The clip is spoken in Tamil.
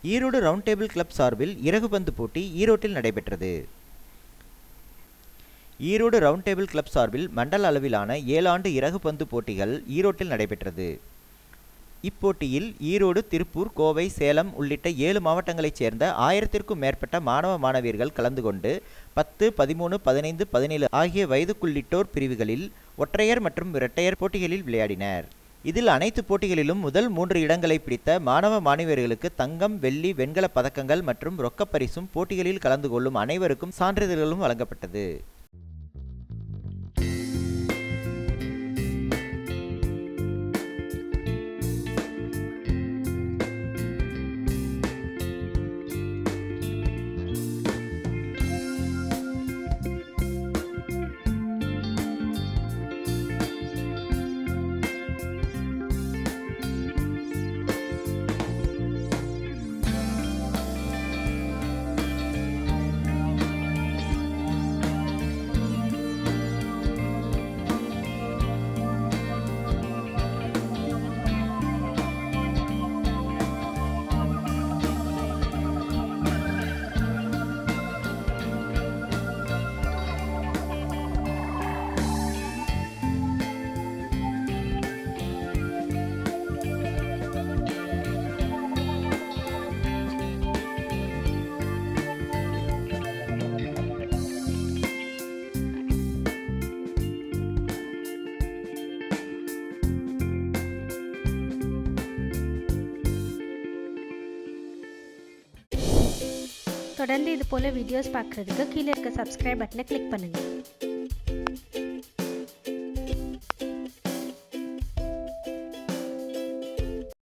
ஈரோடு ரவுண்ட் டேபிள் கிளப் சார்பில் இறகுபந்து போட்டி ஈரோட்டில் நடைபெற்றது ஈரோடு ரவுண்ட் டேபிள் கிளப் சார்பில் மண்டல அளவிலான ஏழாண்டு இறகுபந்து போட்டிகள் ஈரோட்டில் நடைபெற்றது இப்போட்டியில் ஈரோடு திருப்பூர் கோவை சேலம் உள்ளிட்ட ஏழு மாவட்டங்களைச் சேர்ந்த ஆயிரத்திற்கும் மேற்பட்ட மாணவ மாணவியர்கள் கலந்து கொண்டு பத்து பதிமூணு பதினைந்து பதினேழு ஆகிய வயதுக்குள்ளிட்டோர் பிரிவுகளில் ஒற்றையர் மற்றும் இரட்டையர் போட்டிகளில் விளையாடினர் இதில் அனைத்து போட்டிகளிலும் முதல் மூன்று இடங்களை பிடித்த மாணவ மாணவியர்களுக்கு தங்கம் வெள்ளி வெண்கலப் பதக்கங்கள் மற்றும் ரொக்கப் பரிசும் போட்டிகளில் கலந்து கொள்ளும் அனைவருக்கும் சான்றிதழ்களும் வழங்கப்பட்டது தொடர்ந்து இது போல் வீடியோஸ் பார்க்குறதுக்கு கீழே இருக்க சப்ஸ்கிரைப் பட்டனை கிளிக் பண்ணுங்கள்